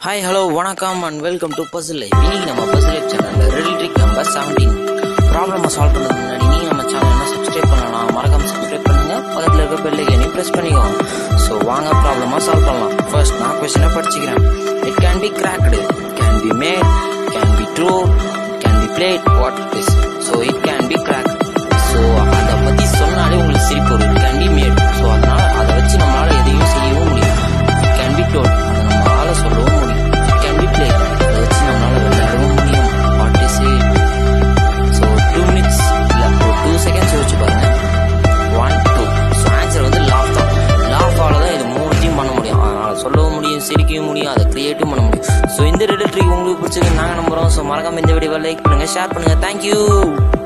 hi hello வணக்கம் and welcome to puzzle இன்னைக்கு நம்ம பசில் சேனலில் ரெடில் ட்ரிக் நம்பர் செவன்டீன் ப்ராப்ளமை சால்வ் பண்ணுறதுக்கு முன்னாடி நீங்கள் நம்ம சேனலை சப்ஸ்கிரைப் பண்ணலாம் மறக்காம சப்ஸ்கிரைப் பண்ணுங்க பக்கத்தில் இருக்க பெல் ஐக்கனையும் ப்ரெஸ் பண்ணிக்கோ ஸோ வாங்க ப்ராப்ளமாக சால்வ் பண்ணலாம் ஃபர்ஸ்ட் நான் கொஸ்டினை படிச்சுக்கிறேன் it can be cracked can be made can be told can be played what is so it can be crack so அதை பற்றி சொன்னாலே உங்களுக்கு சிரிப்பு வரும் it can be made so அதனால அதை வச்சு நம்மளால் எதையும் செய்யவும் முடியும் இட் கேன் பி டோல் அதை நம்மளால சொல்லவும் முடியும் இட் கேன் பி பிளே அதை வச்சு நம்மளால விளையாடவும் முடியும் what is it so two minutes இல்லை ஒரு டூ செகண்ட்ஸ் யோசிச்சு பாருங்க ஒன் டூ ஸோ ஆன்சர் வந்து லாஃப் தான் லாஃபால தான் இது மூணுத்தையும் பண்ண முடியும் அதனால் சொல்லவும் முடியும் சிரிக்கவும் முடியும் அதை கிரியேட்டும் பண்ண முடியும் ஸோ இந்த ரெடில் ட்ரிக் உங்களுக்கு பிடிச்சிருக்கு நாங்கள் நம்புகிறோம் ஸோ மறக்காம இந்த வீடியோவை லைக் பண்ணுங்கள் ஷேர் பண்ணுங்கள் தேங்க்யூ